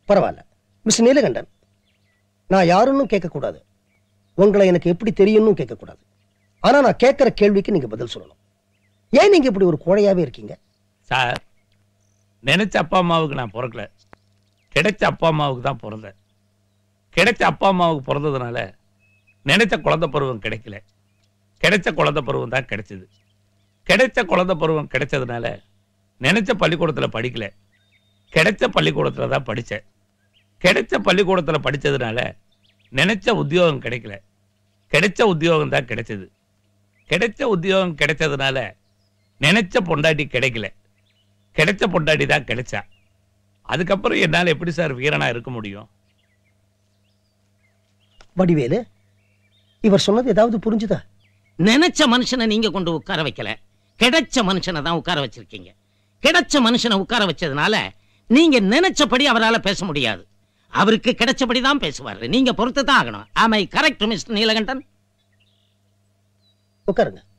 பரவாயில்ல மிஸ் நீலகண்டன் நான் யாருன்னு கேட்கக்கூடாது உங்களை எனக்கு எப்படி தெரியும்னு கேட்கக்கூடாது ஆனா நான் கேட்கிற கேள்விக்கு நீங்க பதில் சொல்லணும் ஏன் நீங்க இப்படி ஒரு கோழையாவே இருக்கீங்க சார் நினைச்ச அப்பா அம்மாவுக்கு நான் பிறக்கல கிடைச்ச அப்பா அம்மாவுக்கு தான் பிறந்தேன் கிடைச்ச அப்பா அம்மாவுக்கு பிறந்ததுனால நினைச்ச குழந்தை பருவம் கிடைக்கல கிடைச்ச குழந்தை பருவம் தான் கிடைச்சது கிடைச்ச குழந்தை பருவம் கிடைச்சதுனால நினைச்ச பள்ளிக்கூடத்தில் படிக்கல கிடைச்ச பள்ளிக்கூடத்தில் தான் படித்தேன் கிடைச்ச பள்ளிக்கூடத்தில் படித்ததுனால நினைச்ச உத்தியோகம் கிடைக்கல கிடைச்ச உத்தியோகம் தான் கிடைச்சது கிடைச்ச உத்தியோகம் கிடைச்சதுனால நினைச்ச பொண்டாட்டி கிடைக்கல கிடைச்ச பொண்டாட்டி தான் கிடைச்சா அதுக்கப்புறம் என்னால் எப்படி சார் வீரனா இருக்க முடியும் வடிவேலு இவர் சொன்னது ஏதாவது புரிஞ்சுதா நினைச்ச மனுஷனை நீங்க கொண்டு உட்கார வைக்கல கிடைச்ச மனுஷனை தான் உட்கார வச்சிருக்கீங்க கிடைச்ச மனுஷனை உட்கார வச்சதுனால நீங்க நினைச்சபடி அவரால பேச முடியாது அவருக்கு கிடைச்சபடி தான் பேசுவாரு நீங்க பொறுத்து தான் ஆகணும் ஆமை கரெக்ட் மிஸ்டர் நீலகண்டன் உட்காருங்க